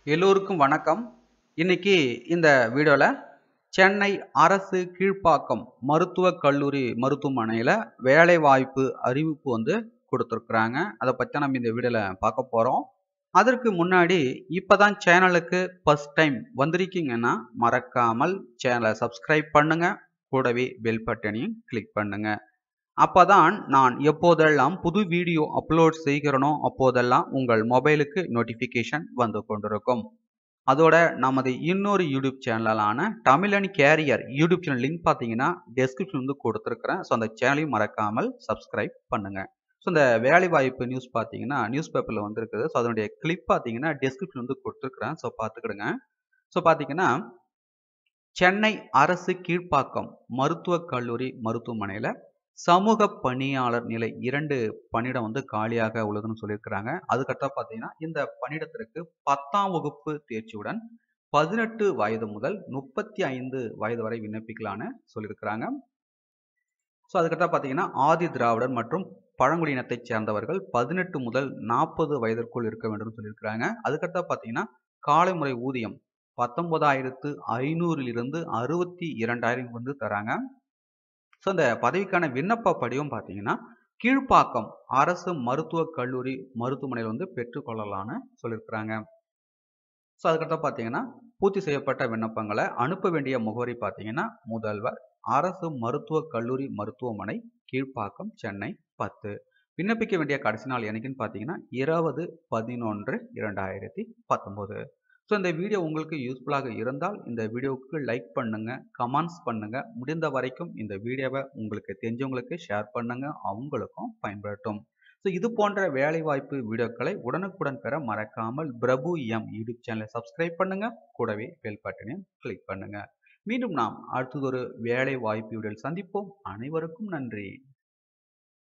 எல்லோருக்கும் வணக்கம் இன்னைக்கு இந்த வீடியோவில் சென்னை அரசு கீழ்ப்பாக்கம் மருத்துவக் கல்லூரி மருத்துவமனையில் வேலைவாய்ப்பு அறிவிப்பு வந்து கொடுத்துருக்குறாங்க அதை பற்றி நம்ம இந்த வீடியோவில் பார்க்க போகிறோம் அதற்கு முன்னாடி இப்போ தான் சேனலுக்கு ஃபஸ்ட் டைம் வந்திருக்கீங்கன்னா மறக்காமல் சேனலை சப்ஸ்கிரைப் பண்ணுங்கள் கூடவே பெல் பட்டனையும் கிளிக் பண்ணுங்கள் அப்பதான் நான் எப்போதெல்லாம் புது வீடியோ அப்லோட் செய்கிறனோ அப்போதெல்லாம் உங்கள் மொபைலுக்கு நோட்டிஃபிகேஷன் வந்து கொண்டிருக்கும் அதோட நமது இன்னொரு யூடியூப் சேனலான Tamizhan career YouTube channel link பார்த்தீங்கன்னா டெஸ்கிரிப்ஷன் வந்து கொடுத்துருக்குறேன் ஸோ அந்த சேனலையும் மறக்காமல் சப்ஸ்கிரைப் பண்ணுங்க ஸோ இந்த வேலைவாய்ப்பு நியூஸ் பார்த்தீங்கன்னா நியூஸ் பேப்பரில் வந்துருக்குது ஸோ அதனுடைய கிளிப் பார்த்தீங்கன்னா டெஸ்கிரிப்ஷன் வந்து கொடுத்துருக்குறேன் ஸோ பார்த்துக்கிடுங்க ஸோ பார்த்தீங்கன்னா சென்னை அரசு கீழ்ப்பாக்கம் மருத்துவக் கல்லூரி மருத்துவமனையில் சமூக பணியாளர் நிலை இரண்டு பணியிடம் வந்து காலியாக உள்ளதுன்னு சொல்லியிருக்கிறாங்க அதுக்கடுத்தா பார்த்தீங்கன்னா இந்த பணியிடத்திற்கு பத்தாம் வகுப்பு தேர்ச்சியுடன் பதினெட்டு வயது முதல் முப்பத்தி ஐந்து வயது வரை விண்ணப்பிக்கலான்னு சொல்லியிருக்கிறாங்க ஸோ அதுக்கடுத்தா பார்த்தீங்கன்னா ஆதி திராவிடர் மற்றும் பழங்குடியினத்தைச் சேர்ந்தவர்கள் பதினெட்டு முதல் நாற்பது வயதிற்குள் இருக்க வேண்டும் சொல்லியிருக்கிறாங்க அதுக்கடுத்தா பார்த்தீங்கன்னா காலை முறை ஊதியம் பத்தொன்பதாயிரத்து ஐநூறிலிருந்து அறுபத்தி இரண்டாயிரம் வந்து தராங்க ஸோ இந்த பதவிக்கான விண்ணப்ப படிவம் பார்த்தீங்கன்னா கீழ்ப்பாக்கம் அரசு மருத்துவக் கல்லூரி மருத்துவமனையில் வந்து பெற்றுக்கொள்ளலான்னு சொல்லியிருக்கிறாங்க ஸோ அதுக்கடுத்து பார்த்தீங்கன்னா பூர்த்தி செய்யப்பட்ட விண்ணப்பங்களை அனுப்ப வேண்டிய முகவரி பார்த்தீங்கன்னா முதல்வர் அரசு மருத்துவக் கல்லூரி மருத்துவமனை கீழ்ப்பாக்கம் சென்னை பத்து விண்ணப்பிக்க வேண்டிய கடைசி நாள் என்னைக்குன்னு பார்த்தீங்கன்னா இருபது பதினொன்று இரண்டாயிரத்தி பத்தொம்போது ஸோ இந்த வீடியோ உங்களுக்கு யூஸ்ஃபுல்லாக இருந்தால் இந்த வீடியோவுக்கு லைக் பண்ணுங்க கமெண்ட்ஸ் பண்ணுங்க முடிந்த வரைக்கும் இந்த வீடியோவை உங்களுக்கு தெரிஞ்சவங்களுக்கு ஷேர் பண்ணுங்க அவங்களுக்கும் பயன்படட்டும் ஸோ இது போன்ற வேலைவாய்ப்பு வீடியோக்களை உடனுக்குடன் பெற மறக்காமல் பிரபு எம் யூடியூப் சேனலை சப்ஸ்கிரைப் பண்ணுங்க கூடவே பெல் பட்டனையும் கிளிக் பண்ணுங்க மீண்டும் நாம் அடுத்ததொரு வேலை வாய்ப்பு வீடியோவில் சந்திப்போம் அனைவருக்கும் நன்றி